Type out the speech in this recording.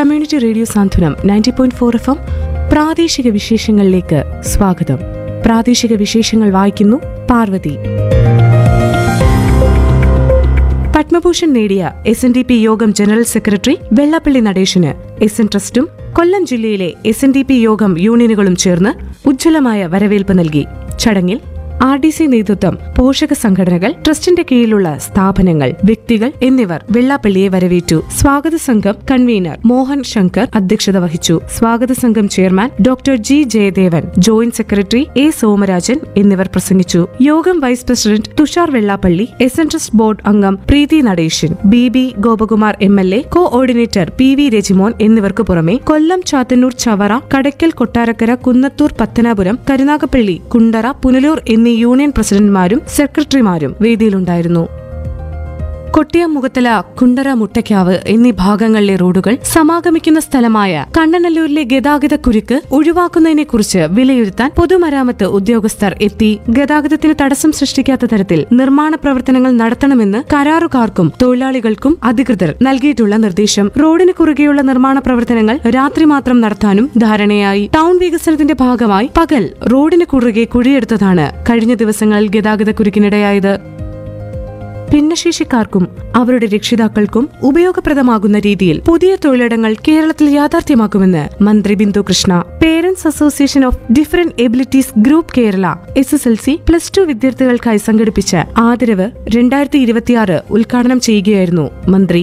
community radio Santhwanam ninety point four F M പ്രാദേശിക വിശേഷങ്ങളിലേക്ക് സ്വാഗതം പ്രാദേശിക വിശേഷങ്ങൾ വായിക്കുന്നു പാർവതി പത്മഭൂഷൺ നേടിയ എസ് എൻ ഡി പി യോഗം ജനറൽ സെക്രട്ടറി വെള്ളാപ്പള്ളി നടേശന് എസ് എൻ ട്രസ്റ്റും കൊല്ലം ജില്ലയിലെ എസ് എൻ ഡി പി യോഗം യൂണിയനുകളും ചേർന്ന് ഉജ്ജ്വലമായ വരവേൽപ്പ് നൽകി ചടങ്ങിൽ ആർ ഡി സി നേതൃത്വം പോഷക സംഘടനകൾ ട്രസ്റ്റിന്റെ കീഴിലുള്ള സ്ഥാപനങ്ങൾ വ്യക്തികൾ എന്നിവർ വെള്ളാപ്പള്ളിയെ വരവേറ്റു സ്വാഗത സംഘം കൺവീനർ മോഹൻ ശങ്കർ അധ്യക്ഷത വഹിച്ചു സ്വാഗത സംഘം chairman doctor G Jayadevan joint secretary A Somarajan എന്നിവർ പ്രസംഗിച്ചു യോഗം vice president Thushar Vellappally S N trust board അംഗം Preethi Natesan B B Gopakumar M L A coordinator P V Rajimon എന്നിവർക്ക് പുറമെ കൊല്ലം ചാത്തന്നൂർ ചവറ കടയ്ക്കൽ കൊട്ടാരക്കര കുന്നത്തൂർ പത്തനാപുരം കരുനാഗപ്പള്ളി കുണ്ടറ പുനലൂർ എന്നീ യൂണിയൻ പ്രസിഡന്റുമാരും സെക്രട്ടറിമാരും വേദിയിലുണ്ടായിരുന്നു കൊട്ടിയമുഖത്തല കുണ്ടറ മുട്ടയ്ക്കാവ് എന്നീ ഭാഗങ്ങളിലെ റോഡുകൾ സമാഗമിക്കുന്ന സ്ഥലമായ കണ്ണനല്ലൂരിലെ ഗതാഗത കുരുക്ക് ഒഴിവാക്കുന്നതിനെക്കുറിച്ച് വിലയിരുത്താൻ പൊതുമരാമത്ത് ഉദ്യോഗസ്ഥർ എത്തി ഗതാഗതത്തിന് തടസ്സം സൃഷ്ടിക്കാത്ത തരത്തിൽ നിർമ്മാണ പ്രവർത്തനങ്ങൾ നടത്തണമെന്ന് കരാറുകാർക്കും തൊഴിലാളികൾക്കും അധികൃതർ നൽകിയിട്ടുള്ള നിർദ്ദേശം റോഡിന് കുറുകെയുള്ള നിർമ്മാണ പ്രവർത്തനങ്ങൾ രാത്രി മാത്രം നടത്താനും ധാരണയായി ടൗൺ വികസനത്തിന്റെ ഭാഗമായി പകൽ റോഡിന് കുറുകെ കുഴിയെടുത്തതാണ് കഴിഞ്ഞ ദിവസങ്ങളിൽ ഗതാഗത കുരുക്കിനിടയായത് ഭിന്നശേഷിക്കാർക്കും അവരുടെ രക്ഷിതാക്കൾക്കും ഉപയോഗപ്രദമാകുന്ന രീതിയിൽ പുതിയ തൊഴിലിടങ്ങൾ കേരളത്തിൽ യാഥാർത്ഥ്യമാക്കുമെന്ന് മന്ത്രി Bindu Krishna parents association of different abilities group Kerala S S L C plus two വിദ്യാർത്ഥികൾക്കായി സംഘടിപ്പിച്ച ആദരവ് രണ്ടായിരത്തി ഇരുപത്തിയാറ് ഉദ്ഘാടനം ചെയ്യുകയായിരുന്നു മന്ത്രി